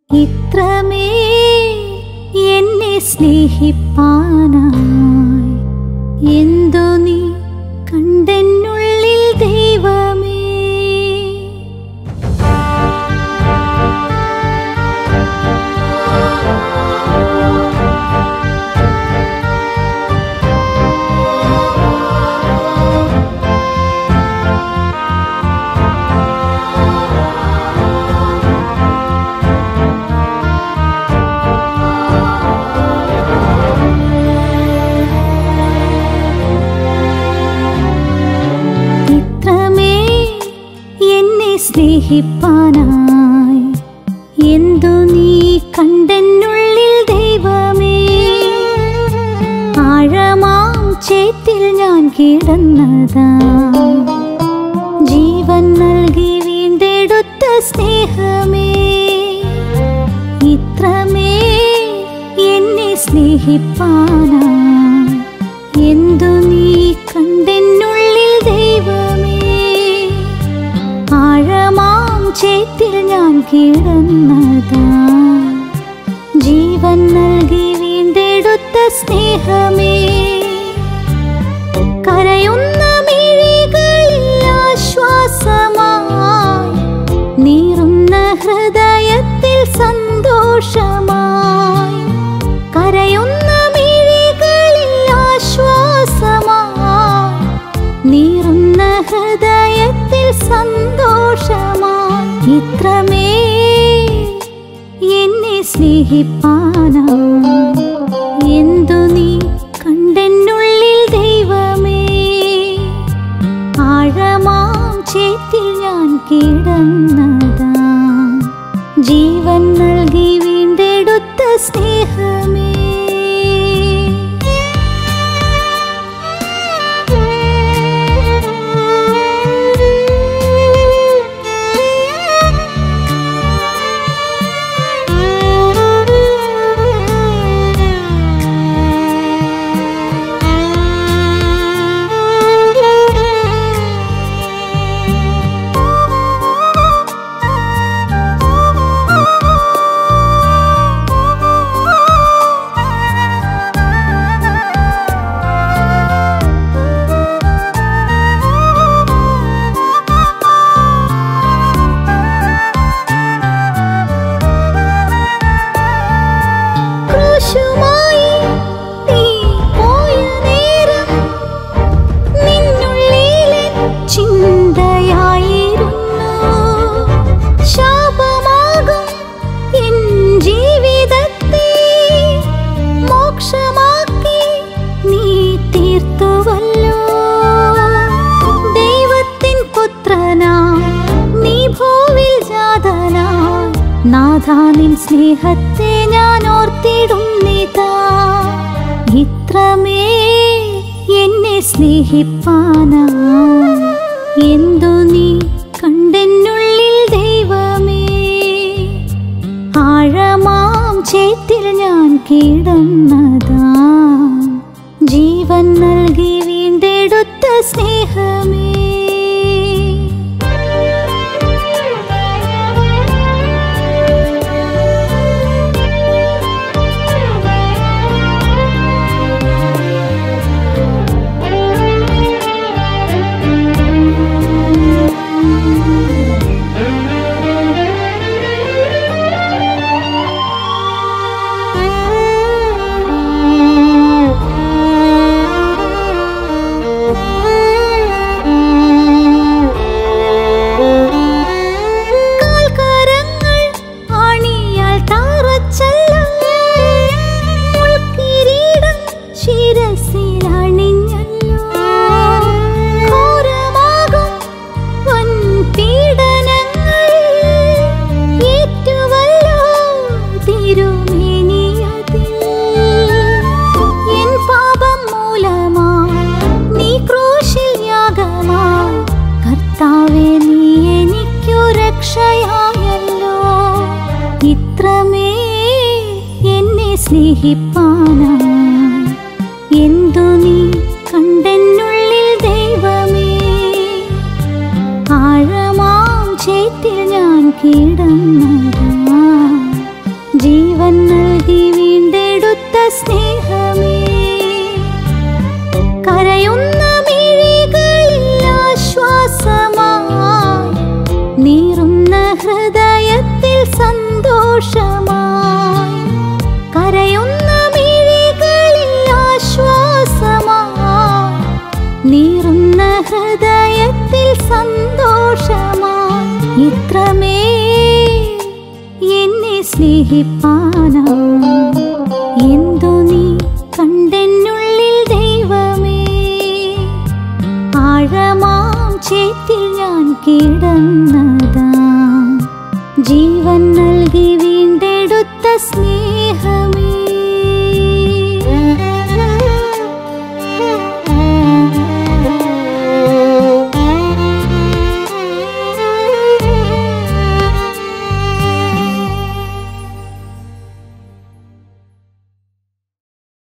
ഇത്രമേ എന്നെ സ്നേഹിപ്പാനായി എന്തു നീ കണ്ടെന്നുള്ളിൽ ദൈവമേ ഇത്രമേ എന്നെ സ്നേഹിപ്പാനായി എന്തു നീ കണ്ടെന്നുള്ളിൽ ദൈവമേ ആഴമാം ചേത്തിൽ ഞാൻ കിടന്നതാ ജീവൻ നൽകി വീണ്ടെടുത്ത സ്നേഹമേ ഇത്രമേ എന്നെ സ്നേഹിപ്പാനായി എന്തു നീ കണ്ടെന്നുള്ളിൽ ദൈവമേ ആഴമാം ചേത്തിൽ ഞാൻ കിടന്നതാ ജീവൻ നൽകി വീണ്ടെടുത്ത സ്നേഹമേ കരയുന്ന മിഴികളിൽ ആശ്വാസമായി നീറുന്ന ഹൃദയത്തിൽ സന്തോഷമായി കരയുന്ന മിഴികളിൽ ആശ്വാസമായി നീറുന്ന ഹൃദയത്തിൽ സന്തോഷമായി ഇത്രമേ എന്നെ സ്നേഹിപ്പാനായി എന്തു നീ കണ്ടെന്നുള്ളിൽ ദൈവമേ ആഴമാം ചേത്തിൽ ഞാൻ കിടന്നതാ ജീവൻ നൽകി വീണ്ടെടുത്ത സ്നേഹമേ ക്രൂശുമായി നീ പോയ നേരം നിന്നുള്ളിലെ ചിന്തയായിരുന്നു ശാപമാകും എൻ ജീവിതത്തെ മോക്ഷമാക്കി നീ തീർത്തുവല്ലോ ദൈവത്തിൻ പുത്രനാ നീ ഭൂവിൽ ജാതനാ നാഥാ നിൻ സ്നേഹത്തെ ഞാൻ ഓർത്തിടുന്നിതാ ഇത്രമേ എന്നെ സ്നേഹിപ്പാനാ എന്തു നീ കണ്ടെന്നുള്ളിൽ ദൈവമേ ആഴമാം ചേത്തിൽ ഞാൻ കിടന്നതാ ജീവൻ നൽകി വീണ്ടെടുത്ത സ്നേഹമേ കാൽക്കരങ്ങൾ ആണിയാൽ തറച്ചല്ലോ. മുൾക്കിരീടം ശിരസിൽ അണിഞ്ഞല്ലോ. ഘോരമാകും വൻപീഡനങ്ങൾ ഏറ്റുവല്ലോ തിരുമേനിയതിൽ. എൻ പാപം മൂലമായി നീ ക്രൂശിൽ യാഗമായി കർത്താവെ നീ എനിക്കു രക്ഷയായല്ലോ ഇത്രമേ എന്നെ സ്നേഹിപ്പാനായി എന്തു നീ കണ്ടെന്നുള്ളിൽ ദൈവമേ ആഴമാം ചേത്തിൽ ഞാൻ കിടന്നതാ സ്നേഹമേ കരയുന്ന മിഴികളിൽ ആശ്വാസമായി നീറുന്ന ഹൃദയത്തിൽ സന്തോഷമായി കരയുന്ന മിഴികളിൽ ആശ്വാസമായി നീറുന്ന ഹൃദയത്തിൽ സന്തോഷമായി ഇത്രമേ എന്നെ സ്നേഹിപ്പാനാ എന്തു നീ കണ്ടെന്നുള്ളിൽ ദൈവമേ ആഴമാം ചേത്തിൽ ഞാൻ കിടന്നതാ ജീവൻ നൽകി വീണ്ടെടുത്ത സ്നേഹ